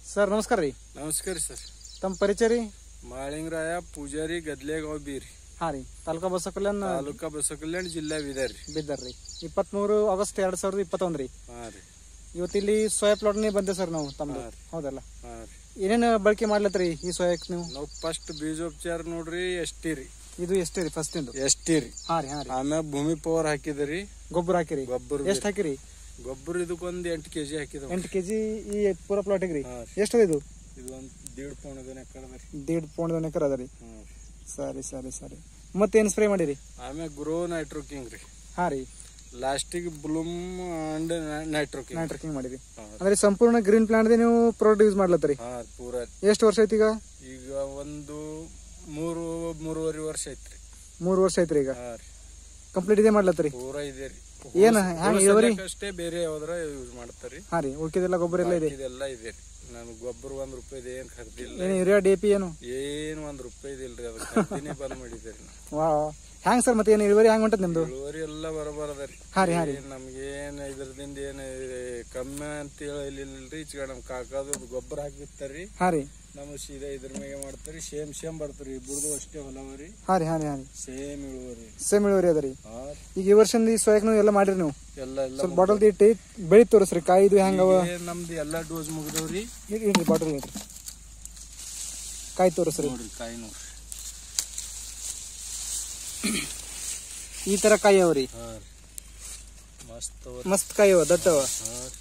Sir ನಮಸ್ಕಾರ ರೀ ನಮಸ್ಕಾರ ಸರ್ ತಮ್ಮ ಪರಿಚಯ ರೀ ಮಾಳಿಂಗರಾಯ ಪೂಜಾರಿ ಗದ್ಲೆಗಾವ್ ಬೀರಿ ಹಾಂ ರೀ ತಾಲೂಕಾ ಬಸ ಕಲ್ಯಾಣ ತಾಲೂಕಾ ಬಸಕಲ್ಯಾಣ ಜಿಲ್ಲಾ ಬೀದರ್ ರೀ ಬಿದ್ದಾರ ರೀ ಇಪ್ಪತ್ತ್ಮೂರು ಆಗಸ್ಟ್ ಎರಡು ಸಾವಿರದ ಇಪ್ಪತ್ತೊಂದು ರೀ ಹಾಂ ರೀ ಇವತ್ತು ಇಲ್ಲಿ ಸೋಯಾ ಪ್ಲಾಟ್ನೇ ಬಂದೆ ಸರ್ ನಾವು ತಮ್ಮದು ಹಾಂ ರೀ. ಹೌದಲ್ಲ ಹಾಂ ರೀ ಏನೇನು ಬಳಕೆ ಮಾಡ್ಲತ್ರಿ ಈ ಸೋಯಾಕ್ ನೀವು ನಾವು ಫಸ್ಟ್ ಬೀಜೋಪಚಾರ ನೋಡ್ರಿ ಎಷ್ಟಿ ರೀ ಇದು ಎಷ್ಟೇ ರೀ ಫಸ್ಟ್ ಇಂದು ಎಷ್ಟಿ ರೀ ಹಾಂ ರೀ ಹಾಂ ರೀ ಆಮ್ಯಾಗ ಭೂಮಿ ಪವರ್ ಹಾಕಿದ್ರಿ ಗೊಬ್ಬರ ಹಾಕಿರಿ ಗೊಬ್ಬರ ಎಷ್ಟು ಹಾಕಿರಿ ಗೊಬ್ಬರ ಇದಕ್ಕೊಂದು ಎಂಟು ಕೆಜಿ ಹಾಕಿದವ ಎಂಟು ಕೆ ಜಿ ಈ ಪೂರ ಪ್ಲಾಟಿಗೆ ರೀ ಹಾಂ ಎಷ್ಟು ಇದು ಇದು ಒಂದು ದೀಡ್ ಪೌಣದನ ಎಕರೆ ರೀ ದೇಡ್ ಪೌಂಡ್ ಎಕರ್ ಅದ ರೀ ಹ್ಞೂ ರೀ ಸರಿ ಸರಿ ಸರಿ ಮತ್ತೇನು ಸ್ಪ್ರೇ ಮಾಡಿರಿ ಆಮ್ಯಾಗ ಗ್ರೋ ನೈಟ್ರೋಕಿಂಗ್ ರೀ ಹಾಂ ರೀ ಲಾಸ್ಟಿಗೆ ಬ್ಲೂಮ್ ಅಂಡ್ ನೈಟ್ರೋಕಿಂಗ್ ನೈಟ್ರಕಿಂಗ್ ಮಾಡಿರಿ ಹಾಂ ಅಂದ್ರೆ ಸಂಪೂರ್ಣ ಗ್ರೀನ್ ಪ್ಲಾಂಟ್ ನೀವು ಪ್ರಾಡಕ್ಟ್ ಯೂಸ್ ಮಾಡ್ಲತ್ತೀರಿ ಹಾಂ ಪೂರ ಎಷ್ಟು ವರ್ಷ ಐತಿ ಈಗ ಈಗ ಒಂದು ಮೂರು ಮೂರುವರೆ ವರ್ಷ ಐತ್ರಿ ಮೂರು ವರ್ಷ ಐತ್ರಿ ಈಗ ಹಾಂ ರೀ ಕಂಪ್ಲೀಟ್ ಇದೆ ಮಾಡ್ಲತ್ತೀರಿ ಪೂರ ಇದೆ ರೀ ಏನ್ ಹ್ಯಾಂಗ ಇಳುವರಿ ಅಷ್ಟೇ ಬೇರೆ ಯಾವ್ದಾರ ಯೂಸ್ ಮಾಡ್ತಾರಿ ಹಾ ರೀ ಉಳ್ಕಿದೆಲ್ಲ ಗೊಬ್ಬರ ಎಲ್ಲ ಇದೆ ಇದೆಲ್ಲ ಇದೆ ರೀ ನಾನು ಗೊಬ್ಬರ ಒಂದ್ ರೂಪಾಯಿದ ಏನ್ ಖರ್ದಿಲ್ಲ ಏನು ಯೂರಿಯಾ ಡಿ ಪಿ ಏನು ಏನ್ ಒಂದ್ ರೂಪಾಯಿ ಇಲ್ರಿ ಅದ್ರ ಖರ್ದಿನೇ ಬಂದ್ ಮಾಡಿದೇರಿ ನಾವು ವಾ ಹ್ಯಾಂಗ್ ಸರ್ ಮತ್ತೆ ಏನು ಇಳುವರಿ ಹ್ಯಾಂಗ್ ಹೊಂಟದ ನಿಮ್ದು ಇಳುವರಿ ಎಲ್ಲ ಬರಬಾರದ್ರಿ ಹಾ ರೀ ಹಾ ರೀ ನಮ್ಗೇನ್ ಇದ್ರದಿಂದ ಏನ್ ಕಮ್ಮಿ ಅಂತ ಹೇಳಿಲ್ರಿ ಈಚೆ ನಮ್ ಕಾಕಾದು ಗೊಬ್ಬರ ಹಾಕಿರ್ತಾರ್ರಿ ಹಾ ರೀ ನಮ್ಗೆ ಸೀದಾ ಇದ್ರ ಮ್ಯಾಗೆ ಮಾಡ್ತಾರಿ ಸೇಮ್ ಸೇಮ್ ಬರ್ತಾರಿ ಇಬ್ಬರದು ಅಷ್ಟೇ ಹೊಲವರಿ ಹಾ ರೀ ಹಾ ರೀ ಹಾ ರೀ ಸೇಮ್ ಇಳುವರಿ ಸೇಮ್ ಇಳುವರಿ ಅದ ರೀ ಹಾ ಈಗ ಈ ವರ್ಷದಿಂದ ಈ ಸೋಯಾಕ್ ನೀವು ಎಲ್ಲ ಮಾಡಿರಿ ನೀವು ಎಲ್ಲ ಎಲ್ಲ ಸ್ವಲ್ಪ ಬಾಟಲ್ ಇಟ್ಟು ಬೆಳಿ ತೋರಿಸ್ರಿ ಕಾಯಿ ಇದು ಹೆಂಗ ಅವ ಈಗ ನಮ್ದು ಎಲ್ಲಾ ಡೋಸ್ ಮುಗ್ದವ್ರಿ ಇಡ್ರಿ ಬಾಟಲ್ ಇಡ್ರಿ ಕಾಯಿ ತೋರಿಸ್ರಿ ನೋಡ್ರಿ ಕಾಯಿ ನೋಡ್ರಿ ಈ ತರ ಕಾಯಿ ಅವ ರೀ ಹಾ ರೀ ಮಸ್ತ್ ಅವ ಮಸ್ತ್ ಕಾಯಿ ಅವ ದಟ್ಟ ಅವ ಹಾ ರೀ.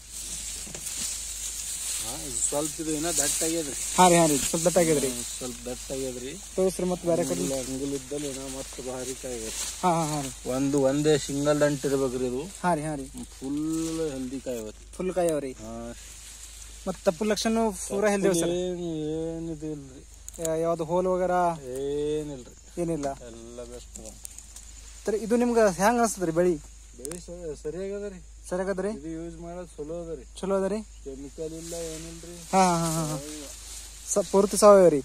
ಹಾ, ಇದು ಸ್ವಲ್ಪ ಇದು ಏನೋ ದಟ್ಟ ಆಗ್ಯದ್ರಿ ಹಾ ರೀ ಹಾ ರೀ ಸ್ವಲ್ಪ ದಟ್ಟ ಆಗ್ಯದ್ರಿ ಹ್ಮ್, ಸ್ವಲ್ಪ ದಟ್ಟ ಆಗ್ಯದ್ರಿ ತೋರಿಸ್ರಿ ಮತ್ತೆ ಬೇರೆ ಕಡೆ ಇಲ್ಲ ಅಂಗುಲ್ ಇದ್ದಲ್ಲಿ ಏನೋ ಮಸ್ತ್ ಭಾರಿ ಕಾಯಿ ಆಗ್ಯದ್ರಿ ಹಾ ಹಾ ಹಾ ರೀ ಒಂದು ಒಂದೇ ಸಿಂಗಲ್ ದಂಟ್ ಇರ್ಬೇಕ್ರಿ ಇದು ಹಾ ರೀ ಹಾ ರೀ ಫುಲ್ ಹೆಲ್ದಿ ಕಾಯಿ ಅವತ್ರಿ ಫುಲ್ ಕಾಯಿ ಅವ ರೀ ಹಾ ಮತ್ತೆ ತಪ್ಪು ಲಕ್ಷಣ ಪೂರಾ ಹೆಲ್ದಿ ಸರ್ ಏನ್ ಏನಿದು ಇಲ್ರಿ ಯಾವ್ದು ಹೋಲ್ ವಗರ ಏನಿಲ್ರಿ ಏನಿಲ್ಲ ಎಲ್ಲ ಬೆಸ್ಟ್ ಅದ ಸರ್ ಇದು ನಿಮ್ಗೆ ಹೆಂಗ್ ಅನ್ಸ್ತದ್ರಿ ಬೆಳಿ ಬೆಳಿ ಸ- ಸರಿಯಾಗದರಿ ಸರಿಯಾಗದ್ರಿ ಇದು ಯೂಸ್ ಮಾಡೋದು ಚಲೋ ಅದರಿ ಚಲೋ ಅದ ರೀ ಕೆಮಿಕಲ್ ಇಲ್ಲ ಏನಿಲ್ರಿ ಹಾ ಹಾ ಹಾ ಹಾ ಸ ಪೂರ್ತಿ ಸಾವಯವ ರೀ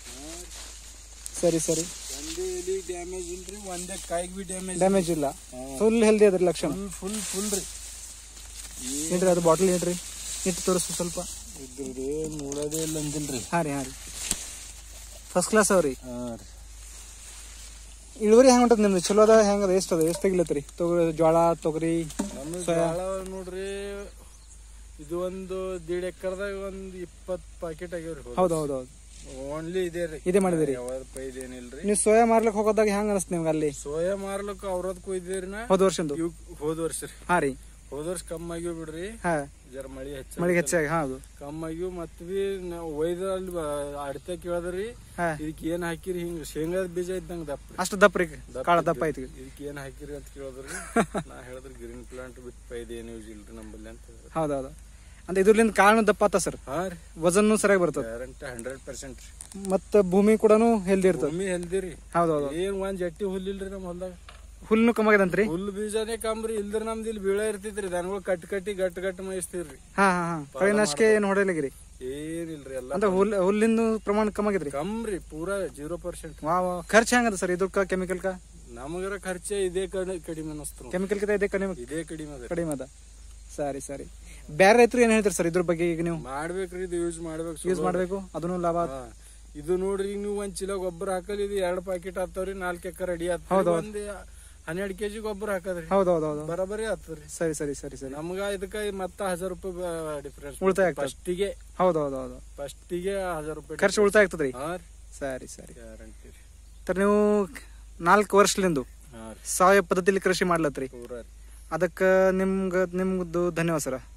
ಸರಿ ಸರಿ ಒಂದೇ ಎಲಿ ಡ್ಯಾಮೇಜ್ ಇಲ್ರಿ ಒಂದೇ ಕಾಯಿಗೆ ಬಿ ಡ್ಯಾಮೇಜ್ ಡ್ಯಾಮೇಜ್ ಇಲ್ಲ ಫುಲ್ ಹೆಲ್ದಿ ಅದ್ರಿ ಲಕ್ಷಣ ಫುಲ್ ಫುಲ್ ಫುಲ್ ರೀ ಇಡ್ರಿ ಅದು ಬಾಟಲ್ ಇಡ್ರಿ ಇಟ್ಟು ತೋರಿಸ್ರಿ ಸ್ವಲ್ಪ ಇದ್ರದ್ದು ಏನ್ ನೋಡೋದೇ ಇಲ್ಲ ಅಂದಿಲ್ರಿ ಹಾ ರೀ ಹಾ ರೀ ಫಸ್ಟ್ ಕ್ಲಾಸ್ ಅವ್ರಿ ಹಾ ರೀ ಇಳುವರಿ ಹೆಂಗ್ ಹೊಂಟದ ನಿಮ್ದು ಚಲೋ ಅದ ಹೆಂಗ್ ಅದ ಎಷ್ಟು ಅದ ಎಷ್ಟು ತೆಗಿಲತ್ರಿ ತೊಗರಿ ಜೋಳ ತೊಗರಿ ನಮ್ದು ಜೋಳ ನೋಡ್ರಿ ಇದು ಒಂದು ದೀಡ್ ಎಕರ್ದಾಗ ಒಂದ್ ಇಪ್ಪತ್ ಪಾಕೆಟ್ ಆಗ್ಯಾವ್ರಿ ಹೌದು ಹೌದು ಹೌದು ಓನ್ಲಿ ಇದೆ ರೀ ಇದೇ ಮಾಡಿದಿರಿ ಯಾವ್ದು ಪೈದ್ ಏನಿಲ್ರಿ ನೀವು ಸೋಯಾ ಮಾರ್ಲಕ್ ಹೋಗೋದಾಗ ಹೆಂಗ್ ಅನಸ್ತ ನಿಮ್ಗೆ ಅಲ್ಲಿ ಸೋಯಾ ಮಾರ್ಲಕ್ ಅವ್ರದ್ ಕೊಯ್ದಿರಿ ನಾ ಹೋದ ವರ್ಷಂದು ಇವ್ ಹೋದ ವರ್ಷ ರೀ ಹಾ ರೀ ಹೋದ ವರ್ಷ ಕಮ್ಮಿ ಆಗ್ಯಾವ ಬಿಡ್ರಿ ಹಾ ಜರ ಮಳಿ ಹೆಚ್ಚ ಮಳಿಗೆ ಹೆಚ್ಚಾಗಿ ಹಾ ಹೌದು ಕಮ್ಮಿ ಆಗ್ಯಾವ ಮತ್ ಬಿ ನಾವು ಒಯ್ದ ಅಲ್ಲಿ ಅಡತೆ ಕೇಳದ್ರಿ ಹಾ ಇದಕ್ ಏನ್ ಹಾಕಿರಿ ಹಿಂಗ ಶೇಂಗಾದ ಬೀಜ ಇದ್ದಂಗ ದಪ್ಪ ರೀ. ಅಷ್ಟು ದಪ್ಪ ರೀ ಕಾಳ ದಪ್ಪ ಐತಿ ಇದಕ್ ಏನ್ ಹಾಕಿರಿ ಅಂತ ಕೇಳಿದ್ರಿ ನಾ ಹೇಳಿದ್ರಿ ಗ್ರೀನ್ ಪ್ಲಾಂಟ್ ಬಿಟ್ಟು ಪೈದ ಏನ್ ಯೂಸ್ ಇಲ್ರಿ ನಂಬಲ್ಲಿ ಅಂತ ಹೇಳಿದ್ರಿ. ಹೌದೌದು ಅಂದ್ರೆ ಇದ್ರಲಿಂದ ಕಾಳು ದಪ್ಪ ಆತ ಸರ್ ಹಾ ರೀ ವಜನ್ನು ಸರಿಯಾಗಿ ಬರ್ತದ ಗ್ಯಾರಂಟಿ ಹಂಡ್ರೆಡ್ ಪರ್ಸೆಂಟ್ ರೀ ಮತ್ತ ಭೂಮಿ ಕೂಡ ಹೆಲ್ದಿ ಇರ್ತದ ಭೂಮಿ ಹೆಲ್ದಿ ರೀ ಹೌದೌದು ಏನ್ ಒಂದ್ ಜಟ್ಟಿ ಹುಲ್ ಇಲ್ರಿ ನಮ್ ಹೊಲ್ದಾಗ ಹುಲ್ಲು ಕಮ್ಮಾಗದಂತ್ರಿ ಹುಲ್ ಬೀಜನೇ ಕಮ್ರಿ ಇಲ್ದ್ರ ನಮ್ದು ಇಲ್ಲಿ ಬೀಳ ಇರ್ತೈತ್ರಿ ದನಗಳು ಕಟ್ ಕಟ್ಟಿ ಗಟ್ ಗಟ್ ಮೇಯಿಸ್ತೀವ್ರಿ ಹಾ ಹಾ ಹಾ ಕಳಿನಾಶಕ್ಕೆ ಏನು ಹೊಡೆಯಲಾಗಿರಿ ಏನಿಲ್ರಿ ಎಲ್ಲ ಅಂದ್ರೆ ಹುಲ್ ಹುಲ್ಲಿಂದು ಪ್ರಮಾಣ ಕಮ್ಮಾಗಿದ್ರಿ ಕಮ್ರಿ ಪೂರಾ ಜೀರೋ ಪರ್ಸೆಂಟ್ ವಾ ವಾ ಖರ್ಚು ಹೆಂಗದ ಸರ್ ಇದಕ್ಕ ಕೆಮಿಕಲ್ ಕ ನಮಗರ ಖರ್ಚ ಇದೇ ಕಡೆ ಕಡಿಮೆ ಅನಸ್ತು ಕೆಮಿಕಲ್ ಕಿಂತ ಇದೆ ಕಡಿಮೆ ಇದೇ ಕಡಿಮೆ ಅದ ಕಡಿಮೆ ಅದ ಸರಿ ಸರಿ ಬೇರೆ ರೈತರು ಏನ್ ಹೇಳ್ತಾರೆ ಸರ್ ಇದ್ರ ಬಗ್ಗೆ ಈಗ ನೀವು ಮಾಡ್ಬೇಕ್ರಿ ಇದು ಯೂಸ್ ಮಾಡ್ಬೇಕು ಯೂಸ್ ಮಾಡ್ಬೇಕು ಅದನ್ನು ಲಾಭ ಆತ್. ಹಾ. ಇದು ನೋಡ್ರಿ ಈಗ ನೀವು ಒಂದ್ ಚೀಲ ಗೊಬ್ಬರ ಹಾಕಲ್ ಇದು ಎರಡ್ ಪ್ಯಾಕೆಟ್ ಆಗ್ತಾವ್ರಿ ನಾಲ್ಕ್ ಎಕರೆ ಅಡಿ ಹೌದು, ಆಗ್ತಾವ ಹೌದು. ಒಂದ್ ಹನ್ನೆರಡ್ ಕೆಜಿ ಗೊಬ್ಬರ ಹಾಕದ್ರಿ ಹೌದು ಹೌದು ಹೌದು ಬರಬರಿ ಆಗ್ತದ್ರಿ ಸರಿ ಸರಿ ಸರಿ ಸರಿ ನಮ್ಗ ಇದಕ್ಕ ಮತ್ತ ಹಜಾರ್ ರೂಪಾಯಿ ಡಿಫ್ರೆನ್ಸ್ ಉಳಿತಾಯ ಆಗ್ತದೆ. ಫಸ್ಟಿಗೆ ಹೌದು ಹೌದು ಹೌದು ಫಸ್ಟಿಗೆ ಹಜಾರ್ ರೂಪಾಯಿ ಖರ್ಚು ಉಳಿತಾಯ ಆಗ್ತದ್ರಿ ಹಾ ರೀ ಸರಿ ಸರಿ ಗ್ಯಾರಂಟಿ ರೀ ಸರ್ ನೀವು ನಾಲ್ಕು ವರ್ಷಲಿಂದು ಹಾ ರೀ ಸಾವಯವ ಪದ್ಧತಿಲಿ ಕೃಷಿ ಮಾಡ್ಲತ್ರಿ ಪೂರ ರೀ ಅದಕ್ಕೆ ನಿಮ್ಗೆ ನಿಮ್ದು ಧನ್ಯವಾದ ಸರ್